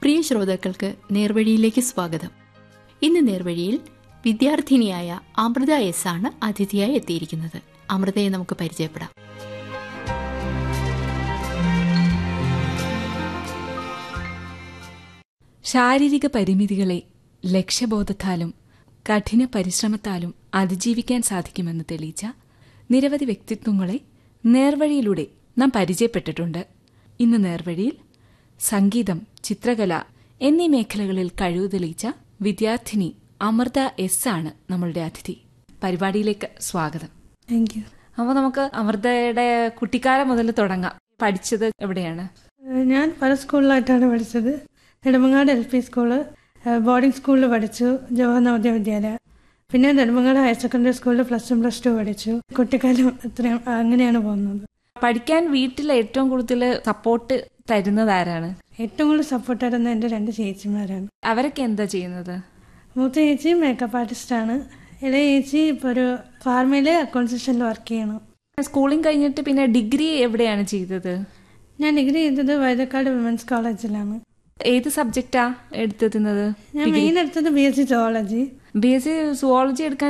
പ്രിയ ശ്രോതാക്കൾക്ക് നേർവഴിയിലേക്ക് സ്വാഗതം ഇന്ന് നേർവഴിയിൽ വിദ്യാർത്ഥിനിയായ അമൃത എസ് ആണ് അതിഥിയായി എത്തിയിരിക്കുന്നത് അമൃതയെ നമുക്ക് പരിചയപ്പെടാം ശാരീരിക പരിമിതികളെ ലക്ഷ്യബോധത്താലും കഠിന പരിശ്രമത്താലും അതിജീവിക്കാൻ സാധിക്കുമെന്ന് തെളിയിച്ച നിരവധി വ്യക്തിത്വങ്ങളെ നേർവഴിയിലൂടെ നാം പരിചയപ്പെട്ടിട്ടുണ്ട് ഇന്ന് നേർവഴിയിൽ സംഗീതം ചിത്രകല എന്നീ മേഖലകളിൽ കഴിവ് തെളിയിച്ച വിദ്യാർത്ഥിനി അമൃത എസ് ആണ് നമ്മളുടെ അതിഥി പരിപാടിയിലേക്ക് സ്വാഗതം താങ്ക് യു അപ്പോൾ നമുക്ക് അമൃതയുടെ കുട്ടിക്കാലം മുതൽ തുടങ്ങാം പഠിച്ചത് എവിടെയാണ് ഞാൻ പല സ്കൂളിലായിട്ടാണ് പഠിച്ചത് Nedumangad L P school boarding സ്കൂളിൽ പഠിച്ചു ജവഹർ നവോദയ വിദ്യാലയ പിന്നെ നെടുമങ്ങാട് ഹയർ സെക്കൻഡറി സ്കൂളിൽ പ്ലസ് വൺ പ്ലസ് ടു പഠിച്ചു കുട്ടിക്കാലം ഇത്രയും അങ്ങനെയാണ് പോകുന്നത് പഠിക്കാൻ വീട്ടിൽ ഏറ്റവും കൂടുതൽ സപ്പോർട്ട് തരുന്നത് ആരാണ് ഏറ്റവും കൂടുതൽ സപ്പോർട്ട് തരുന്ന എൻ്റെ രണ്ട് ചേച്ചിമാരാണ് അവരൊക്കെ എന്താ ചെയ്യുന്നത് മൂത്ത ചേച്ചി മേക്കപ്പ് ആർട്ടിസ്റ്റാണ് ഇളയ ചേച്ചി ഇപ്പോൾ ഒരു ഫാർമയിലെ അക്കൗണ്ട് സെക്ഷനിൽ വർക്ക് ചെയ്യണം സ്കൂളിംഗ് കഴിഞ്ഞിട്ട് പിന്നെ ഡിഗ്രി എവിടെയാണ് ചെയ്തത് ഞാൻ ഡിഗ്രി ചെയ്തത് വൈതക്കാട് വിമൻസ് കോളേജിലാണ് ഏത് സബ്ജക്റ്റാ എടുത്തിരുന്നത് ഞാൻ മെയിൻ എടുത്തത് B S C zoology B S C zoology എടുക്കാൻ